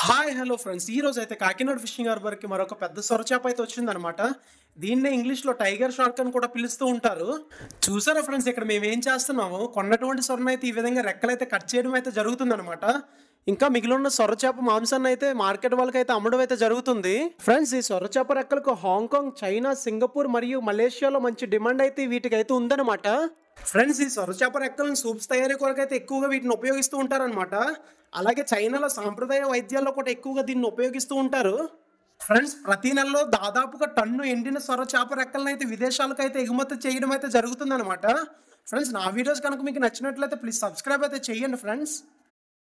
hi hello friends ఈ రోజు అయితే కాకినాడ ఫిషింగ్ హార్బర్కి మరొక పెద్ద సొరచేప అయితే వచ్చిందనమాట దీన్నే ఇంగ్లీష్లో టైగర్ షార్క్ అని కూడా పిలుస్తూ ఉంటారు చూసారా ఫ్రెండ్స్ ఇక్కడ మేము ఏం చేస్తున్నాము కొన్నటువంటి సొరను అయితే ఈ విధంగా రెక్కలైతే కట్ చేయడం అయితే జరుగుతుందన్నమాట ఇంకా మిగిలిన సొరచేప మాంసాన్ని అయితే మార్కెట్ వాళ్ళకి అయితే అమ్మడం అయితే జరుగుతుంది ఫ్రెండ్స్ ఈ సొరచేప రెక్కలకు హాంకాంగ్ చైనా సింగపూర్ మరియు మలేషియాలో మంచి డిమాండ్ అయితే వీటికి అయితే ఉందన్నమాట ఫ్రెండ్స్ ఈ సొరచేప రెక్కలను సూప్స్ తయారీ కొరకు అయితే ఎక్కువగా వీటిని ఉపయోగిస్తూ ఉంటారనమాట అలాగే చైనాలో సాంప్రదాయ వైద్యాల్లో కూడా ఎక్కువగా దీన్ని ఉపయోగిస్తూ ఉంటారు ఫ్రెండ్స్ ప్రతి నెలలో దాదాపుగా టన్ను ఎండిన సొర చేప రెక్కలను అయితే విదేశాలకు అయితే ఎగుమతి చేయడం అయితే జరుగుతుందన్నమాట ఫ్రెండ్స్ నా వీడియోస్ కనుక మీకు నచ్చినట్లయితే ప్లీజ్ సబ్స్క్రైబ్ అయితే చేయండి ఫ్రెండ్స్